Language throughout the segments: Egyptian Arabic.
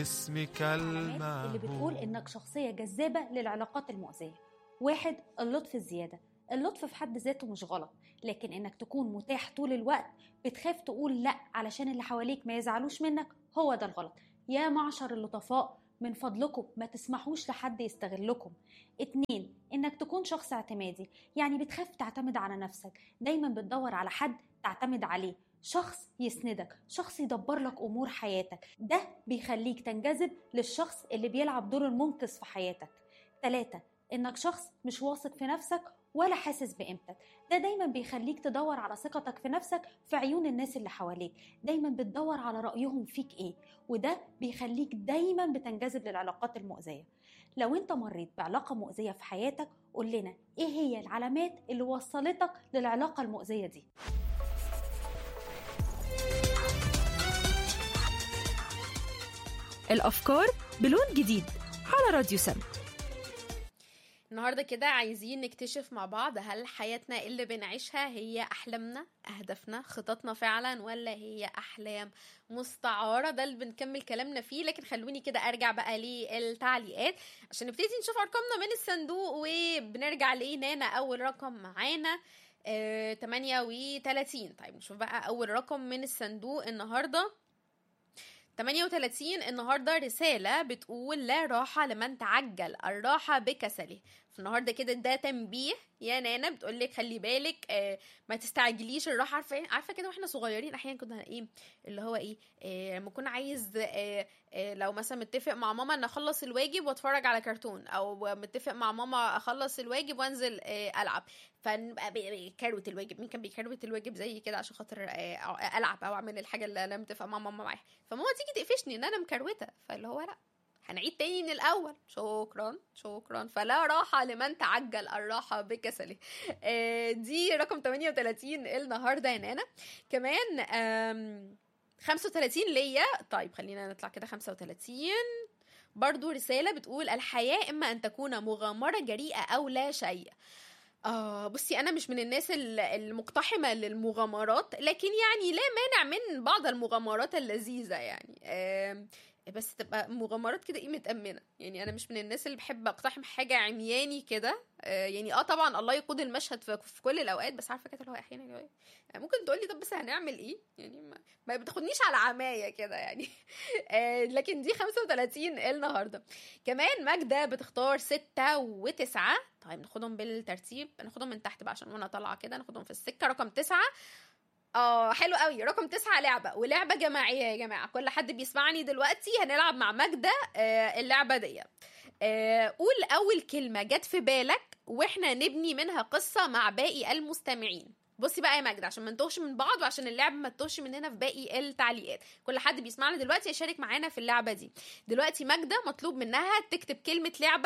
اسمك العلامات اللي بتقول المهول انك شخصيه جذابه للعلاقات المؤذيه واحد اللطف الزياده اللطف في حد ذاته مش غلط لكن انك تكون متاح طول الوقت بتخاف تقول لا علشان اللي حواليك ما يزعلوش منك هو ده الغلط يا معشر اللطفاء من فضلكم ما تسمحوش لحد يستغلكم اتنين انك تكون شخص اعتمادي يعني بتخاف تعتمد على نفسك دايما بتدور على حد تعتمد عليه شخص يسندك شخص يدبر لك امور حياتك ده بيخليك تنجذب للشخص اللي بيلعب دور المنقذ في حياتك ثلاثة انك شخص مش واثق في نفسك ولا حاسس بقيمتك ده دايما بيخليك تدور على ثقتك في نفسك في عيون الناس اللي حواليك دايما بتدور على رأيهم فيك ايه وده بيخليك دايما بتنجذب للعلاقات المؤذية لو انت مريت بعلاقة مؤذية في حياتك قول لنا ايه هي العلامات اللي وصلتك للعلاقة المؤذية دي الأفكار بلون جديد على راديو سم النهارده كده عايزين نكتشف مع بعض هل حياتنا اللي بنعيشها هي احلامنا اهدافنا خططنا فعلا ولا هي احلام مستعاره ده اللي بنكمل كلامنا فيه لكن خلوني كده ارجع بقى للتعليقات عشان نبتدي نشوف ارقامنا من الصندوق وبنرجع لنانا اول رقم معانا آه 38 طيب نشوف بقى اول رقم من الصندوق النهارده 38 النهارده رسالة بتقول لا راحة لمن تعجل الراحة بكسله فالنهارده كده ده تنبيه يا نانا بتقول لك خلي بالك آه ما تستعجليش الراحة عارفة عارفة كده واحنا صغيرين احيانا كنا ايه اللي هو ايه آه، لما كنا عايز آه آه لو مثلا متفق مع ماما ان اخلص الواجب واتفرج على كرتون او متفق مع ماما اخلص الواجب وانزل آه العب فنبقى بي- بيكروت الواجب مين كان بيكروت الواجب زي كده عشان خاطر آه العب او اعمل الحاجه اللي انا متفقه مع ماما معاها فماما تيجي تقفشني ان انا مكروته فاللي هو لا هنعيد تاني من الاول شكرا شكرا فلا راحه لمن تعجل الراحه بكسله آه، دي رقم 38 النهارده يا نانا كمان آم، 35 ليا طيب خلينا نطلع كده 35 برضو رسالة بتقول الحياة إما أن تكون مغامرة جريئة أو لا شيء آه بصي أنا مش من الناس ال- المقتحمة للمغامرات لكن يعني لا مانع من بعض المغامرات اللذيذة يعني آم، بس تبقى مغامرات كده ايه متأمنة يعني أنا مش من الناس اللي بحب أقتحم حاجة عمياني كده آه يعني اه طبعا الله يقود المشهد في, في كل الأوقات بس عارفة كده اللي هو أحيانا اللي هو إيه، يعني ممكن تقولي طب بس هنعمل ايه يعني ما, ما بتاخدنيش على عماية كده يعني آه، لكن دي 35 النهارده كمان ماجدة بتختار ستة وتسعة طيب ناخدهم بالترتيب ناخدهم من تحت بقى عشان وانا طالعة كده ناخدهم في السكة رقم تسعة اه حلو قوي رقم تسعة لعبة ولعبة جماعية يا جماعة كل حد بيسمعني دلوقتي هنلعب مع ماجدة آه، اللعبة دي آه، قول أول كلمة جت في بالك واحنا نبني منها قصة مع باقي المستمعين بصي بقى يا ماجدة عشان ما نتوهش من بعض وعشان اللعبة ما تتوهش مننا في باقي التعليقات كل حد بيسمعنا دلوقتي يشارك معانا في اللعبة دي دلوقتي ماجدة مطلوب منها تكتب كلمة لعبة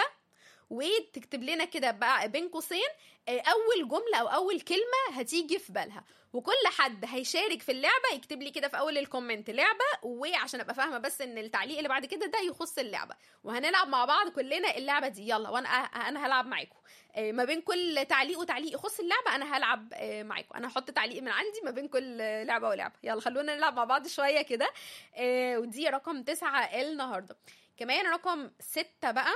وتكتب لنا كده بقى بين قوسين آه، اول جمله او اول كلمه هتيجي في بالها وكل حد هيشارك في اللعبه يكتب لي كده في اول الكومنت لعبه وعشان ابقى فاهمه بس ان التعليق اللي بعد كده ده يخص اللعبه وهنلعب مع بعض كلنا اللعبه دي يلا وانا انا هلعب معاكم آه، ما بين كل تعليق وتعليق يخص اللعبه انا هلعب آه، معاكم انا هحط تعليق من عندي ما بين كل آه، لعبه ولعبه يلا خلونا نلعب مع بعض شويه كده آه، ودي رقم تسعة النهارده كمان رقم ستة بقى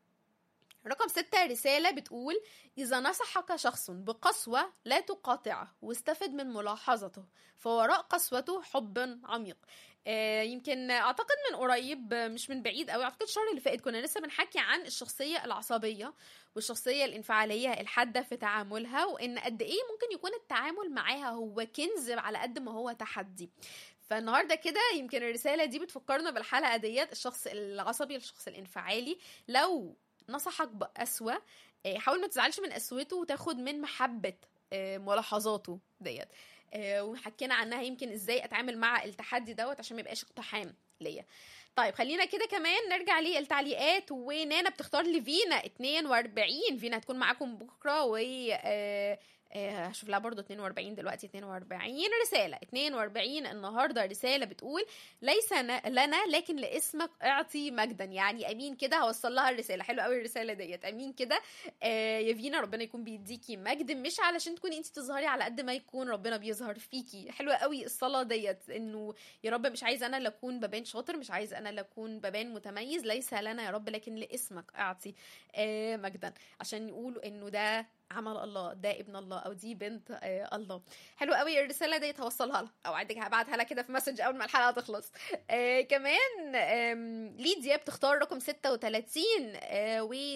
رقم ستة رسالة بتقول إذا نصحك شخص بقسوة لا تقاطعه واستفد من ملاحظته فوراء قسوته حب عميق آه يمكن أعتقد من قريب آه، مش من بعيد أوي أعتقد الشهر اللي فات كنا لسه بنحكي عن الشخصية العصبية والشخصية الانفعالية الحادة في تعاملها وإن قد إيه ممكن يكون التعامل معاها هو كنز على قد ما هو تحدي فالنهارده كده يمكن الرساله دي بتفكرنا بالحلقه ديت الشخص العصبي الشخص الانفعالي لو نصحك بقسوه آه، حاول ما تزعلش من قسوته وتاخد من محبه آه، ملاحظاته ديت آه، وحكينا عنها يمكن ازاي اتعامل مع التحدي دوت عشان ما يبقاش اقتحام ليا طيب خلينا كده كمان نرجع للتعليقات ونانا بتختار لي فينا 42 فينا هتكون معاكم بكره و آه، آه، هشوف لها برضو 42 دلوقتي 42 رسالة 42 النهاردة رسالة بتقول ليس ن- لنا لكن لاسمك اعطي مجدا يعني امين كده هوصل لها الرسالة حلو قوي الرسالة ديت امين كده آه، يا فينا ربنا يكون بيديكي مجد مش علشان تكوني انت تظهري على قد ما يكون ربنا بيظهر فيكي حلوة قوي الصلاة ديت انه يا رب مش عايز انا اللي اكون ببان شاطر مش عايز انا اللي اكون ببان متميز ليس لنا يا رب لكن لاسمك اعطي آه، مجدا عشان يقولوا انه ده عمل الله ده ابن الله او دي بنت آه الله حلو قوي الرساله ديت هوصلها لها او عندك هبعتها لها كده في مسج اول ما الحلقه تخلص آه كمان آم، ليديا بتختار رقم 36 آه و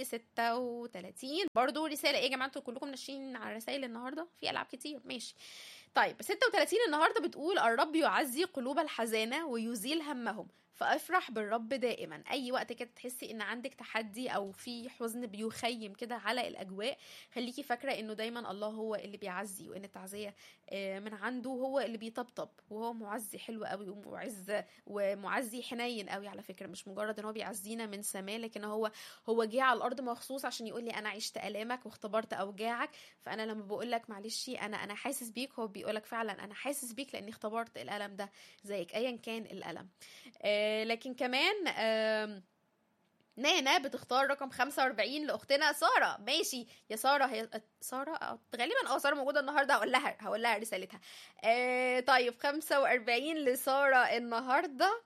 36 برضو رساله ايه يا جماعه انتوا كلكم ناشين على الرسائل النهارده في العاب كتير ماشي طيب 36 النهارده بتقول الرب يعزي قلوب الحزانه ويزيل همهم فافرح بالرب دائما اي وقت كده تحسي ان عندك تحدي او في حزن بيخيم كده على الاجواء خليكي فاكره انه دايما الله هو اللي بيعزي وان التعزيه آه، من عنده هو اللي بيطبطب وهو معزي حلو قوي ومعز ومعزي حنين قوي على فكره مش مجرد ان هو بيعزينا من سماه لكن هو هو جه على الارض مخصوص عشان يقول لي انا عشت الامك واختبرت اوجاعك فانا لما بقول لك معلش انا انا حاسس بيك هو بيقول لك فعلا انا حاسس بيك لاني اختبرت الالم ده زيك ايا كان الالم آه لكن كمان آم، نانا بتختار رقم 45 لاختنا ساره ماشي يا ساره هي ساره أو غالبا اه ساره موجوده النهارده هقول لها هقول لها رسالتها آه طيب 45 لساره النهارده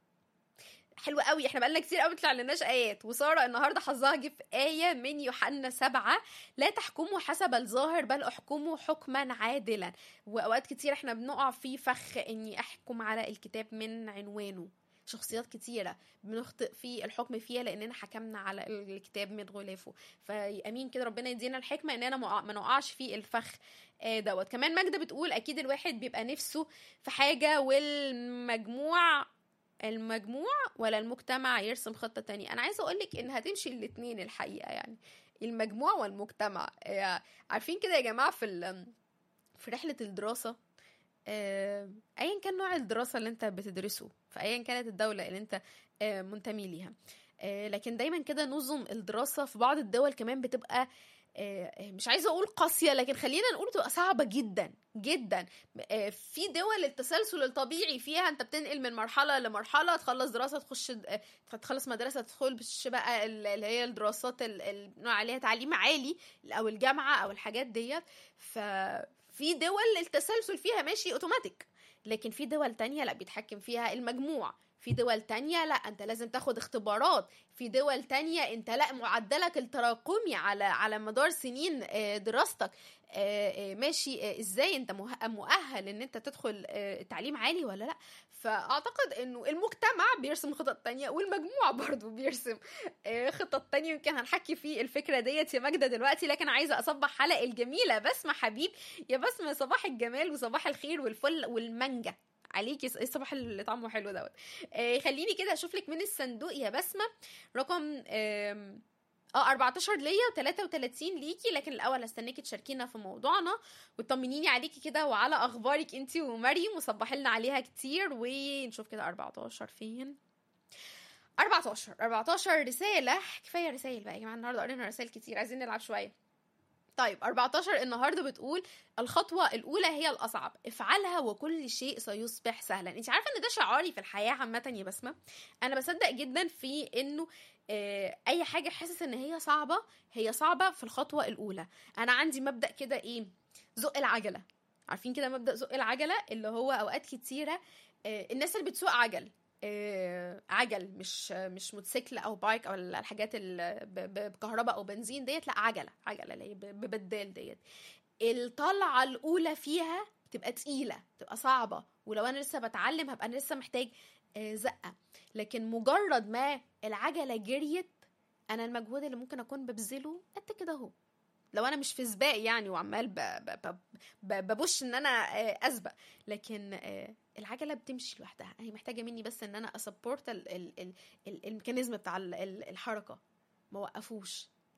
حلو قوي احنا بقالنا كتير قوي طلع لناش ايات وساره النهارده حظها جه في ايه من يوحنا سبعة لا تحكموا حسب الظاهر بل احكموا حكما عادلا واوقات كتير احنا بنقع في فخ اني احكم على الكتاب من عنوانه شخصيات كتيرة بنخطئ في الحكم فيها لأننا حكمنا على الكتاب من غلافه فأمين كده ربنا يدينا الحكمة إننا ما ما نقعش في الفخ آه، دوت كمان ماجدة بتقول أكيد الواحد بيبقى نفسه في حاجة والمجموع المجموع ولا المجتمع يرسم خطة تانية أنا عايزة أقولك إن هتمشي الاتنين الحقيقة يعني المجموع والمجتمع آه، عارفين كده يا جماعة في ال- في رحلة الدراسة آه، ايا كان نوع الدراسه اللي انت بتدرسه فايا كانت الدوله اللي انت آه، منتمي ليها آه، لكن دايما كده نظم الدراسه في بعض الدول كمان بتبقى آه، مش عايزه اقول قاسيه لكن خلينا نقول تبقى صعبه جدا جدا آه، في دول التسلسل الطبيعي فيها انت بتنقل من مرحله لمرحله تخلص دراسه تخش آه، تخلص مدرسه تخش بقى ال- اللي هي الدراسات ال- ال- بنقول عليها تعليم عالي او الجامعه او الحاجات ديت ففي دول التسلسل فيها ماشي اوتوماتيك لكن في دول تانية لا بيتحكم فيها المجموع في دول تانية لا انت لازم تاخد اختبارات في دول تانية انت لا معدلك التراكمي على على مدار سنين آه، دراستك آه، آه، ماشي آه، ازاي انت مه- مؤهل ان انت تدخل آه، تعليم عالي ولا لا فاعتقد انه المجتمع بيرسم خطط تانية والمجموع برضو بيرسم آه، خطط تانية يمكن هنحكي في الفكرة ديت يا ماجدة دلوقتي لكن عايزة اصبح حلقة الجميلة بسمة حبيب يا بسمة صباح الجمال وصباح الخير والفل والمانجا عليكي ايه الصباح اللي طعمه حلو دوت آه خليني كده اشوف لك من الصندوق يا بسمه رقم آم، اه 14 ليا و33 ليكي لكن الاول هستناكي تشاركينا في موضوعنا وتطمنيني عليكي كده وعلى اخبارك انتي ومريم وصبحي لنا عليها كتير ونشوف كده 14 فين 14 14 رساله كفايه رسائل بقى يا جماعه النهارده قرينا رسائل كتير عايزين نلعب شويه طيب 14 النهارده بتقول الخطوه الاولى هي الاصعب افعلها وكل شيء سيصبح سهلا انت عارفه ان ده شعاري في الحياه عامه يا بسمه انا بصدق جدا في انه آه، اي حاجه حاسس ان هي صعبه هي صعبه في الخطوه الاولى انا عندي مبدا كده ايه زق العجله عارفين كده مبدا زق العجله اللي هو اوقات كتيره آه، الناس اللي بتسوق عجل آه، عجل مش مش موتوسيكل او بايك او الحاجات اللي ب- ب- بكهرباء او بنزين ديت لا عجله عجله اللي هي ب- ببدال ديت الطلعه الاولى فيها بتبقى تقيله بتبقى صعبه ولو انا لسه بتعلم هبقى انا لسه محتاج آه، زقه لكن مجرد ما العجله جريت انا المجهود اللي ممكن اكون ببذله قد كده اهو لو انا مش في سباق يعني وعمال ب- ب- ب- ب- ببش ان انا آه، اسبق لكن آه، العجله بتمشي لوحدها هي محتاجه مني بس ان انا اسبورت ال- ال- ال- ال- الميكانيزم بتاع ال- ال- الحركه ما وقفوش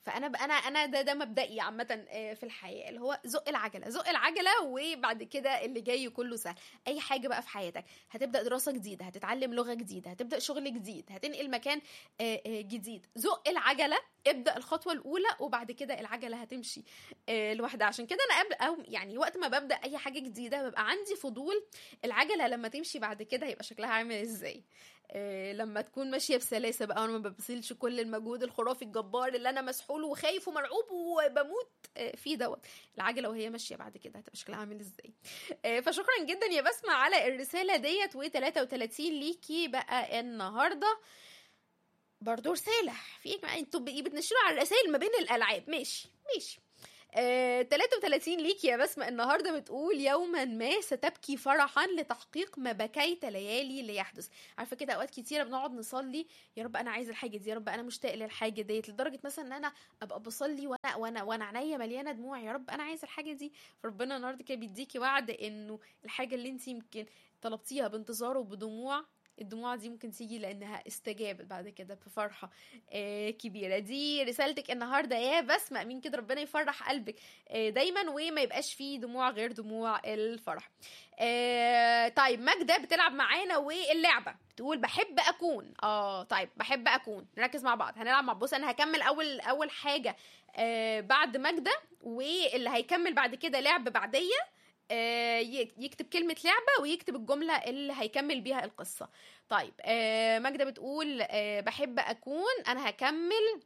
فانا ب- انا انا ده ده مبدئي عامه آه، في الحياه اللي هو زق العجله زق العجله وبعد كده اللي جاي كله سهل اي حاجه بقى في حياتك هتبدا دراسه جديده هتتعلم لغه جديده هتبدا شغل جديد هتنقل مكان آه، آه، جديد زق العجله ابدا الخطوه الاولى وبعد كده العجله هتمشي آه، لوحدها عشان كده انا قبل او يعني وقت ما ببدا اي حاجه جديده ببقى عندي فضول العجله لما تمشي بعد كده هيبقى شكلها عامل ازاي آه، لما تكون ماشيه بسلاسه بقى وانا ما ببذلش كل المجهود الخرافي الجبار اللي انا مسحول وخايف ومرعوب وبموت آه، فيه دوت العجله وهي ماشيه بعد كده هتبقى شكلها عامل ازاي آه، فشكرا جدا يا بسمة على الرساله ديت و33 ليكي بقى النهارده برضه رساله في انتوا بقى- بتنشروا على الرسائل ما بين الالعاب ماشي ماشي آه، 33 ليك يا بسمة النهاردة بتقول يوما ما ستبكي فرحا لتحقيق ما بكيت ليالي ليحدث عارفة كده أوقات كتيرة بنقعد نصلي يا رب أنا عايز الحاجة دي يا رب أنا مشتاق للحاجة ديت لدرجة مثلا إن أنا أبقى بصلي وأنا وأنا وأنا عينيا مليانة دموع يا رب أنا عايز الحاجة دي فربنا النهاردة كده بيديكي وعد إنه الحاجة اللي أنت يمكن طلبتيها بانتظار وبدموع الدموع دي ممكن تيجي لانها استجابت بعد كده بفرحه آه كبيره دي رسالتك النهارده يا بسمه امين كده ربنا يفرح قلبك آه دايما وما يبقاش فيه دموع غير دموع الفرح آه طيب ماجدة بتلعب معانا واللعبة بتقول بحب أكون اه طيب بحب أكون نركز مع بعض هنلعب مع بص أنا هكمل أول أول حاجة آه بعد ماجدة واللي هيكمل بعد كده لعب بعدية آه ي- يكتب كلمة لعبة ويكتب الجملة اللي هيكمل بيها القصة طيب آه ماجدة بتقول آه بحب أكون أنا هكمل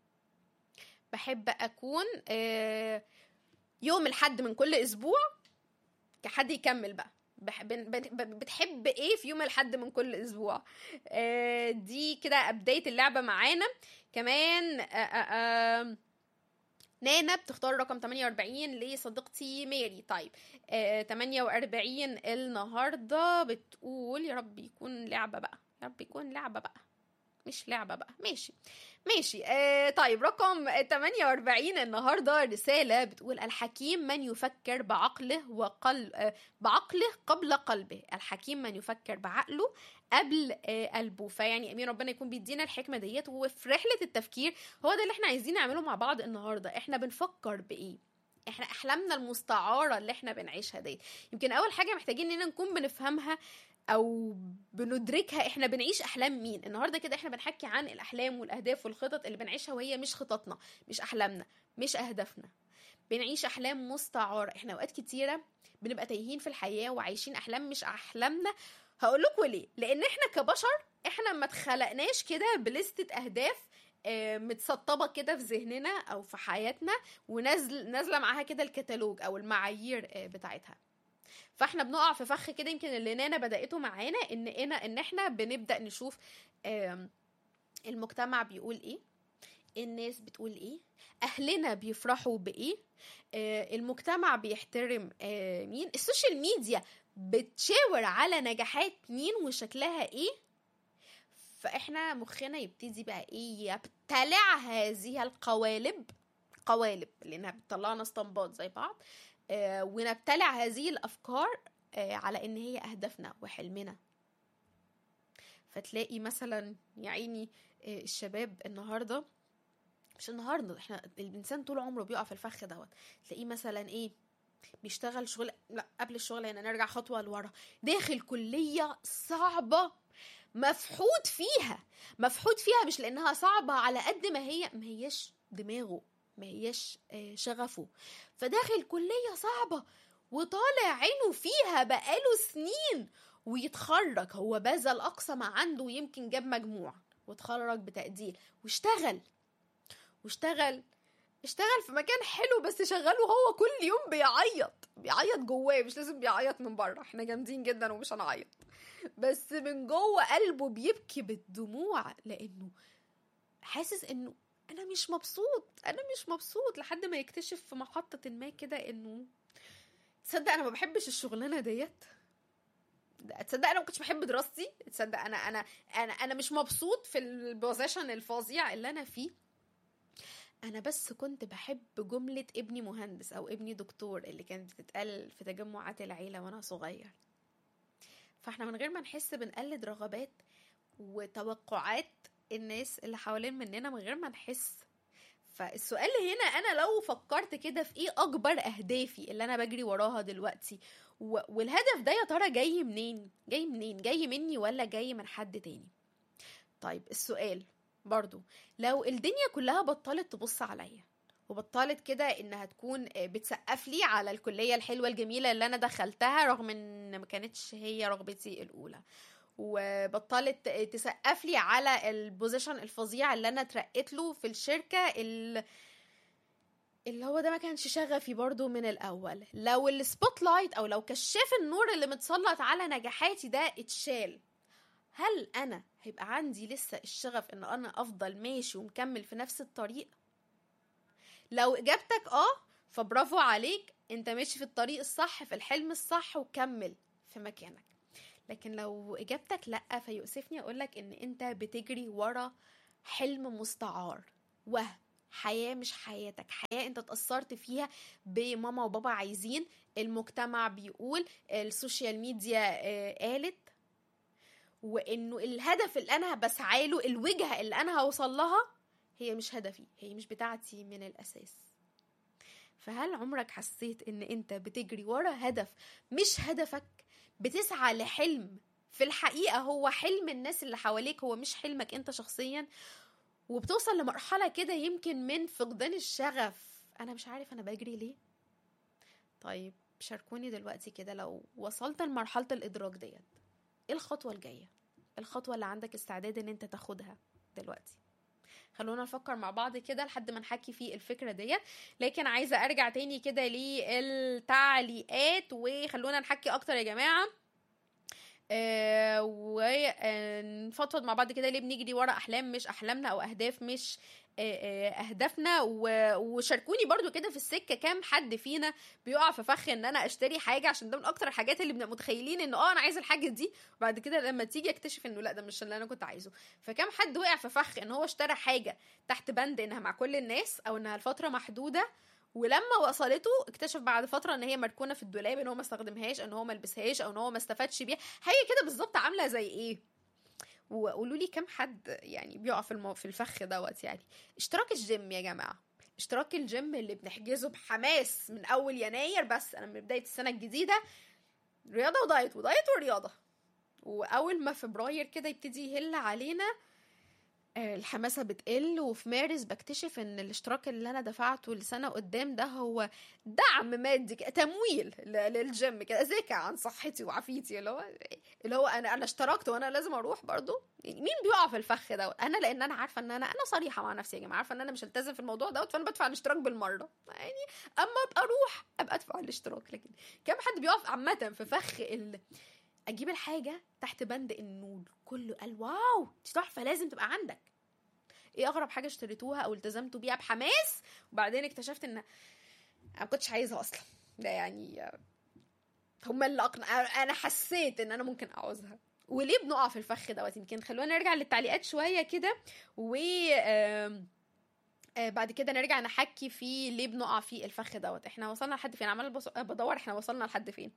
بحب أكون آه يوم الحد من كل أسبوع كحد يكمل بقى بح- بن- بن- ب- بتحب ايه في يوم الحد من كل اسبوع آه، دي كده بدايه اللعبه معانا كمان آه، آه، آه، نانا بتختار رقم 48 لصديقتي ماري طيب آه 48 النهارده بتقول يا رب يكون لعبه بقى يا رب يكون لعبه بقى مش لعبه بقى ماشي ماشي آه طيب رقم 48 النهارده رساله بتقول الحكيم من يفكر بعقله وقل آه بعقله قبل قلبه الحكيم من يفكر بعقله قبل آه قلبه فيعني امين ربنا يكون بيدينا الحكمه ديت وفي رحله التفكير هو ده اللي احنا عايزين نعمله مع بعض النهارده احنا بنفكر بايه احنا احلامنا المستعاره اللي احنا بنعيشها ديت يمكن اول حاجه محتاجين اننا نكون بنفهمها او بندركها احنا بنعيش احلام مين النهارده كده احنا بنحكي عن الاحلام والاهداف والخطط اللي بنعيشها وهي مش خططنا مش احلامنا مش اهدافنا بنعيش احلام مستعاره احنا اوقات كتيره بنبقى تايهين في الحياه وعايشين احلام مش احلامنا هقول لكم ليه لان احنا كبشر احنا ما اتخلقناش كده بلستة اهداف آه، متسطبه كده في ذهننا او في حياتنا ونازل نازله معاها كده الكتالوج او المعايير آه، بتاعتها فاحنا بنقع في فخ كده يمكن اللي نانا بدأته معانا ان انا ان احنا بنبدأ نشوف آم، المجتمع بيقول ايه الناس بتقول ايه اهلنا بيفرحوا بايه آه، المجتمع بيحترم آه، مين السوشيال ميديا بتشاور على نجاحات مين وشكلها ايه فاحنا مخنا يبتدي بقى ايه يبتلع هذه القوالب قوالب لانها بتطلعنا استنباط زي بعض آه، ونبتلع هذه الافكار آه، على ان هي اهدافنا وحلمنا فتلاقي مثلا يا عيني آه، الشباب النهارده مش النهارده احنا الانسان طول عمره بيقع في الفخ دوت تلاقيه مثلا ايه بيشتغل شغل لا قبل الشغل هنا نرجع خطوه لورا داخل كليه صعبه مفحوط فيها مفحوط فيها مش لانها صعبه على قد ما هي ما هياش دماغه ما هياش آه، شغفه فداخل كليه صعبه وطالع عينه فيها بقاله سنين ويتخرج هو بذل اقصى ما عنده ويمكن جاب مجموع واتخرج بتقدير واشتغل واشتغل اشتغل في مكان حلو بس شغال وهو كل يوم بيعيط بيعيط جواه مش لازم بيعيط من بره احنا جامدين جدا ومش هنعيط بس من جوه قلبه بيبكي بالدموع لانه حاسس انه انا مش مبسوط انا مش مبسوط لحد ما يكتشف في محطة ما كده انه تصدق انا ما بحبش الشغلانه ديت ده- تصدق انا ما كنتش بحب دراستي تصدق انا انا انا انا مش مبسوط في البوزيشن الفظيع اللي انا فيه انا بس كنت بحب جمله ابني مهندس او ابني دكتور اللي كانت بتتقال في تجمعات العيله وانا صغير فاحنا من غير ما نحس بنقلد رغبات وتوقعات الناس اللي حوالين مننا من غير ما نحس فالسؤال هنا انا لو فكرت كده في ايه اكبر اهدافي اللي انا بجري وراها دلوقتي و- والهدف ده يا ترى جاي منين جاي منين جاي مني ولا جاي من حد تاني طيب السؤال برضو لو الدنيا كلها بطلت تبص عليا وبطلت كده انها تكون آه، بتسقف لي على الكليه الحلوه الجميله اللي انا دخلتها رغم ان ما كانتش هي رغبتي الاولى وبطلت تسقف لي على البوزيشن الفظيع اللي انا اترقيت له في الشركه ال- اللي هو ده ما كانش شغفي برضو من الاول لو السبوت لايت او لو كشاف النور اللي متسلط على نجاحاتي ده اتشال هل انا هيبقى عندي لسه الشغف ان انا افضل ماشي ومكمل في نفس الطريق لو اجابتك اه فبرافو عليك انت ماشي في الطريق الصح في الحلم الصح وكمل في مكانك لكن لو اجابتك لا فيؤسفني اقولك ان انت بتجري ورا حلم مستعار وهم حياة مش حياتك حياة انت اتأثرت فيها بماما وبابا عايزين المجتمع بيقول السوشيال ميديا آه، قالت وانه الهدف اللي انا بسعى له الوجهة اللي انا هوصل لها هي مش هدفي هي مش بتاعتي من الاساس فهل عمرك حسيت ان انت بتجري ورا هدف مش هدفك بتسعى لحلم في الحقيقة هو حلم الناس اللي حواليك هو مش حلمك انت شخصيا وبتوصل لمرحلة كده يمكن من فقدان الشغف انا مش عارف انا بجري ليه طيب شاركوني دلوقتي كده لو وصلت لمرحلة الادراك ديت ايه الخطوة الجاية الخطوة اللي عندك استعداد ان انت تاخدها دلوقتي خلونا نفكر مع بعض كده لحد ما نحكي في الفكرة ديت لكن عايزة ارجع تاني كده للتعليقات وخلونا نحكي اكتر يا جماعة آه ونفضفض مع بعض كده ليه بنجري ورا احلام مش احلامنا او اهداف مش آه، آه، اهدافنا و- وشاركوني برضو كده في السكه كام حد فينا بيقع في فخ ان انا اشتري حاجه عشان ده من اكتر الحاجات اللي بنبقى متخيلين ان اه انا عايز الحاجه دي وبعد كده لما تيجي اكتشف انه لا ده مش اللي انا كنت عايزه فكام حد وقع في فخ ان هو اشترى حاجه تحت بند انها مع كل الناس او انها لفتره محدوده ولما وصلته اكتشف بعد فتره ان هي مركونه في الدولاب ان هو ما استخدمهاش ان هو ما لبسهاش او ان هو ما استفادش بيها حاجه كده بالظبط عامله زي ايه وقولوا لي كم حد يعني بيقع في المو... في الفخ دوت يعني اشتراك الجيم يا جماعه اشتراك الجيم اللي بنحجزه بحماس من اول يناير بس انا من بدايه السنه الجديده رياضه ودايت ودايت ورياضه واول ما فبراير كده يبتدي يهل علينا آه، الحماسة بتقل وفي مارس بكتشف ان الاشتراك اللي انا دفعته لسنة قدام ده هو دعم مادي كده، تمويل ل- للجيم كده ذكاء عن صحتي وعافيتي اللي هو اللي هو انا انا اشتركت وانا لازم اروح برضو يعني مين بيقع في الفخ دوت انا لان انا عارفه ان انا انا صريحه مع نفسي يا جماعه عارفه ان انا مش هلتزم في الموضوع دوت فانا بدفع الاشتراك بالمره يعني اما ابقى اروح ابقى ادفع الاشتراك لكن كم حد بيقف عامه في فخ ال... اجيب الحاجه تحت بند انه كله قال واو دي تحفه لازم تبقى عندك ايه اغرب حاجه اشتريتوها او التزمتوا بيها بحماس وبعدين اكتشفت ان انا ما كنتش عايزها اصلا ده يعني هما اللي اقنع انا حسيت ان انا ممكن اعوزها وليه بنقع في الفخ دوت يمكن خلونا نرجع للتعليقات شويه كده و آم، آه، بعد كده نرجع نحكي في ليه بنقع في الفخ دوت احنا وصلنا لحد فين عمال بص- بدور احنا وصلنا لحد فين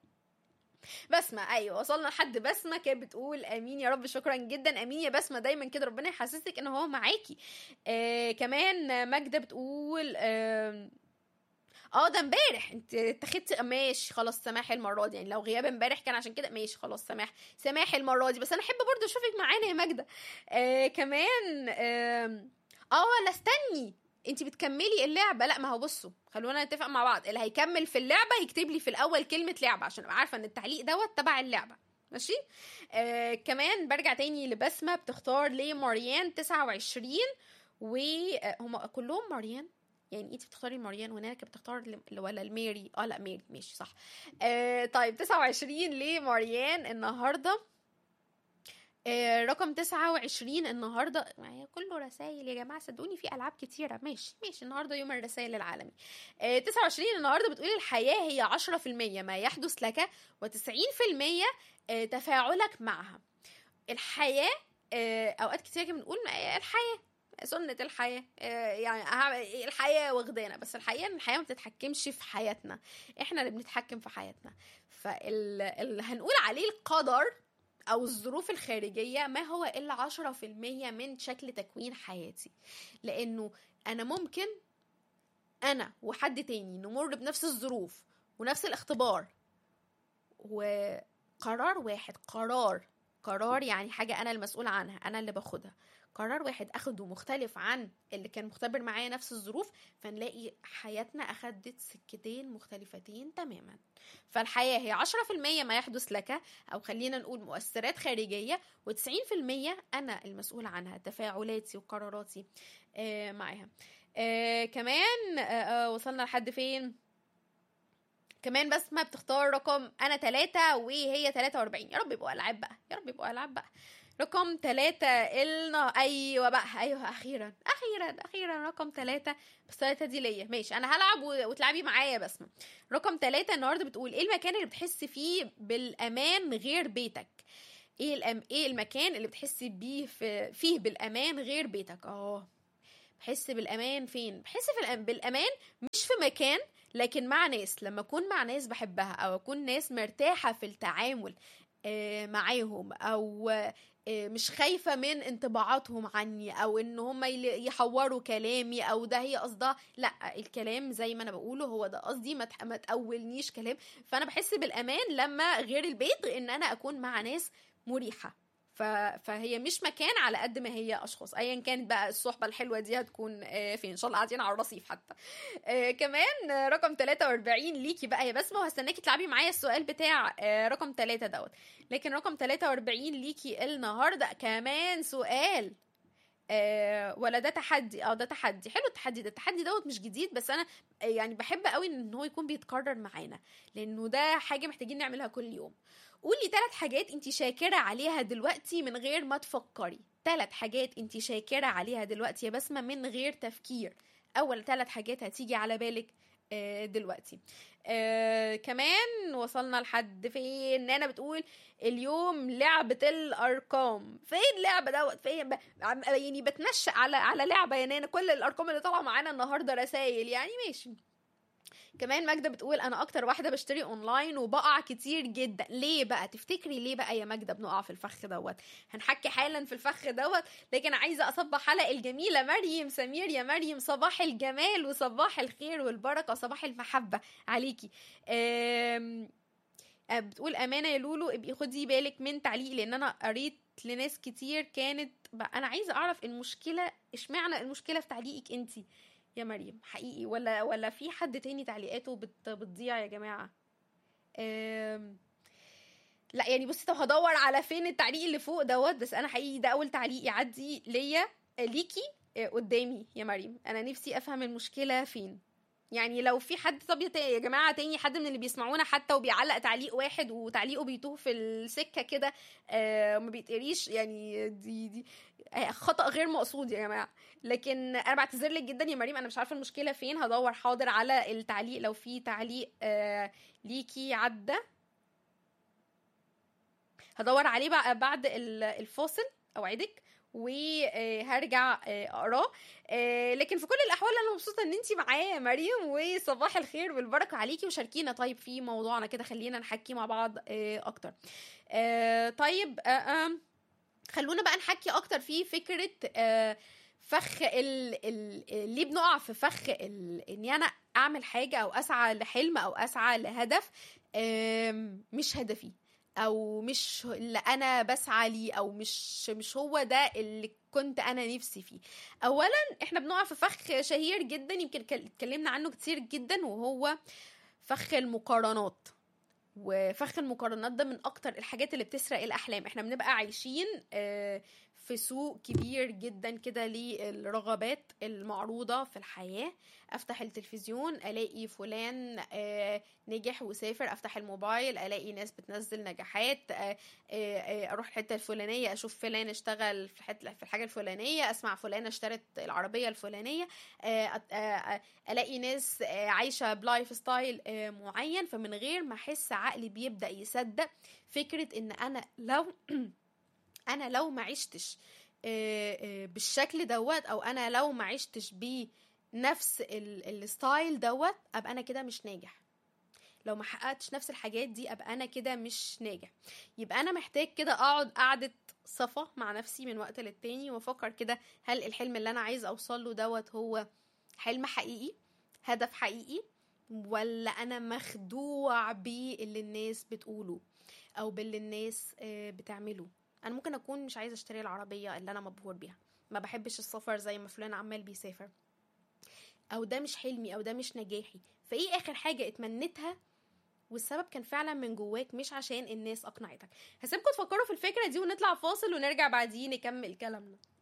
بسمة ايوه وصلنا لحد بسمة كانت بتقول امين يا رب شكرا جدا امين يا بسمة دايما كده ربنا يحسسك ان هو معاكي آه كمان ماجدة بتقول آه اه ده امبارح انت اتخدتي ماشي خلاص سماح المره دي يعني لو غياب امبارح كان عشان كده ماشي خلاص سماح سماح المره دي بس انا احب برضه اشوفك معانا يا ماجده آه كمان آم، اه لا استني انت بتكملي اللعبه لا ما هو بصوا خلونا نتفق مع بعض اللي هيكمل في اللعبه يكتب لي في الاول كلمه لعبه عشان ابقى عارفه ان التعليق دوت تبع اللعبه ماشي آه كمان برجع تاني لبسمه بتختار ليه ماريان 29 وهم كلهم ماريان يعني انت بتختاري ماريان وهناك بتختار ل- ولا الميري اه لا ميري ماشي صح آه طيب 29 ليه ماريان النهارده آه رقم 29 النهارده معايا كله رسائل يا جماعه صدقوني في العاب كتيره ماشي ماشي النهارده يوم الرسائل العالمي آه 29 النهارده بتقول الحياه هي 10% ما يحدث لك و90% آه تفاعلك معها الحياه آه اوقات كتير كده بنقول ما- الحياه سنة الحياة آه، يعني أهم- الحياة واخدانا بس الحقيقة ان الحياة ما بتتحكمش في حياتنا احنا اللي بنتحكم في حياتنا فاللي هنقول عليه القدر او الظروف الخارجيه ما هو الا 10% من شكل تكوين حياتي لانه انا ممكن انا وحد تاني نمر بنفس الظروف ونفس الاختبار وقرار واحد قرار قرار يعني حاجة أنا المسؤولة عنها أنا اللي باخدها قرار واحد أخده مختلف عن اللي كان مختبر معايا نفس الظروف فنلاقي حياتنا أخدت سكتين مختلفتين تماما فالحياة هي عشرة في المية ما يحدث لك أو خلينا نقول مؤثرات خارجية وتسعين في المية أنا المسؤولة عنها تفاعلاتي وقراراتي آه معاها آه كمان آه آه وصلنا لحد فين كمان بس ما بتختار رقم انا تلاتة وهي تلاتة واربعين يا رب يبقوا العاب بقى يا رب يبقوا العاب بقى رقم تلاتة النا ايوه بقى ايوه اخيرا اخيرا اخيرا رقم تلاتة بس تلاتة دي ليا ماشي انا هلعب و- وتلعبي معايا بسمة رقم تلاتة النهارده بتقول ايه المكان اللي بتحس فيه بالامان غير بيتك ايه الأم... ايه المكان اللي بتحسي بيه في... فيه بالامان غير بيتك اه بحس بالامان فين بحس في الأم... بالامان مش في مكان لكن مع ناس لما اكون مع ناس بحبها او اكون ناس مرتاحه في التعامل آه، معاهم او آه، مش خايفه من انطباعاتهم عني او ان هم يل- يحوروا كلامي او ده هي قصدها لا الكلام زي ما انا بقوله هو ده قصدي ما تح- ما تاولنيش كلام فانا بحس بالامان لما غير البيت ان انا اكون مع ناس مريحه ف... فهي مش مكان على قد ما هي اشخاص ايا كانت بقى الصحبه الحلوه دي هتكون آه، فين ان شاء الله قاعدين على الرصيف حتى آه، كمان آه، رقم 43 ليكي بقى يا بسمه وهستناكي تلعبي معايا السؤال بتاع آه، رقم 3 دوت لكن رقم 43 ليكي النهارده كمان سؤال آه ولا ده تحدي اه ده تحدي حلو التحدي ده التحدي دوت مش جديد بس انا آه، يعني بحب قوي ان هو يكون بيتكرر معانا لانه ده حاجه محتاجين نعملها كل يوم قولي ثلاث حاجات انت شاكره عليها دلوقتي من غير ما تفكري ثلاث حاجات انت شاكره عليها دلوقتي يا بسمه من غير تفكير اول ثلاث حاجات هتيجي على بالك آه، دلوقتي آه كمان وصلنا لحد فين نانا بتقول اليوم لعبة الأرقام فين اللعبة دوت فين ب... عم- يعني بتنشأ على على لعبة يا نانا كل الأرقام اللي طالعة معانا النهاردة رسايل يعني ماشي كمان ماجدة بتقول أنا أكتر واحدة بشتري أونلاين وبقع كتير جدا ليه بقى تفتكري ليه بقى يا ماجدة بنقع في الفخ دوت هنحكي حالا في الفخ دوت لكن عايزة أصبح حلقة الجميلة مريم سمير يا مريم صباح الجمال وصباح الخير والبركة وصباح المحبة عليكي أم... آه، بتقول امانه يا لولو ابقي خدي بالك من تعليق لان انا قريت لناس كتير كانت بقى انا عايزه اعرف المشكله اشمعنى المشكله في تعليقك انت يا مريم حقيقي ولا ولا في حد تاني تعليقاته بت بتضيع يا جماعه أم... لا يعني بصي طب هدور على فين التعليق اللي فوق دوت بس انا حقيقي ده اول تعليق يعدي ليا آه، ليكي آه، قدامي يا مريم انا نفسي افهم المشكله فين يعني لو في حد طب يا تا- يا جماعه تاني حد من اللي بيسمعونا حتى وبيعلق تعليق واحد وتعليقه بيتوه في السكه كده آه ما بيتقريش يعني دي دي آه، خطا غير مقصود يا جماعه لكن انا بعتذر لك جدا يا مريم انا مش عارفه المشكله فين هدور حاضر على التعليق لو في تعليق آه ليكي عدى هدور عليه بقى بعد ال- الفاصل اوعدك وهرجع اقراه آه، لكن في كل الاحوال انا مبسوطه ان انت معايا يا مريم وصباح الخير والبركه عليكي وشاركينا طيب في موضوعنا كده خلينا نحكي مع بعض آه، اكتر آه، طيب آه، آه، خلونا بقى نحكي اكتر في فكره آه، فخ ال ال ليه بنقع في فخ ال اني انا اعمل حاجه او اسعى لحلم او اسعى لهدف آم، مش هدفي او مش اللي انا بسعى ليه او مش مش هو ده اللي كنت انا نفسي فيه اولا احنا بنقع في فخ شهير جدا يمكن كل- اتكلمنا عنه كتير جدا وهو فخ المقارنات وفخ المقارنات ده من اكتر الحاجات اللي بتسرق الاحلام احنا بنبقى عايشين آه، في سوق كبير جدا كده للرغبات المعروضة في الحياة افتح التلفزيون الاقي فلان آه، نجح وسافر افتح الموبايل الاقي ناس بتنزل نجاحات آه، آه، آه، اروح الحته الفلانيه اشوف فلان اشتغل في الحته في الحاجه الفلانيه اسمع فلانه اشترت العربيه الفلانيه آه، أت- آه، آه، الاقي ناس آه، عايشه بلايف ستايل آه، معين فمن غير ما احس عقلي بيبدا يصدق فكره ان انا لو انا لو ما عشتش آه، آه، بالشكل دوت او انا لو ما عشتش بنفس ال- الستايل دوت ابقى انا كده مش ناجح لو ما حققتش نفس الحاجات دي ابقى انا كده مش ناجح يبقى انا محتاج كده اقعد قعده صفا مع نفسي من وقت للتاني وافكر كده هل الحلم اللي انا عايز اوصل له دوت هو حلم حقيقي هدف حقيقي ولا انا مخدوع باللي الناس بتقوله او باللي الناس آه، بتعمله انا ممكن اكون مش عايزه اشتري العربيه اللي انا مبهور بيها ما بحبش السفر زي ما فلان عمال بيسافر او ده مش حلمي او ده مش نجاحي فايه اخر حاجه اتمنيتها والسبب كان فعلا من جواك مش عشان الناس اقنعتك هسيبكم تفكروا في الفكره دي ونطلع فاصل ونرجع بعدين نكمل كلامنا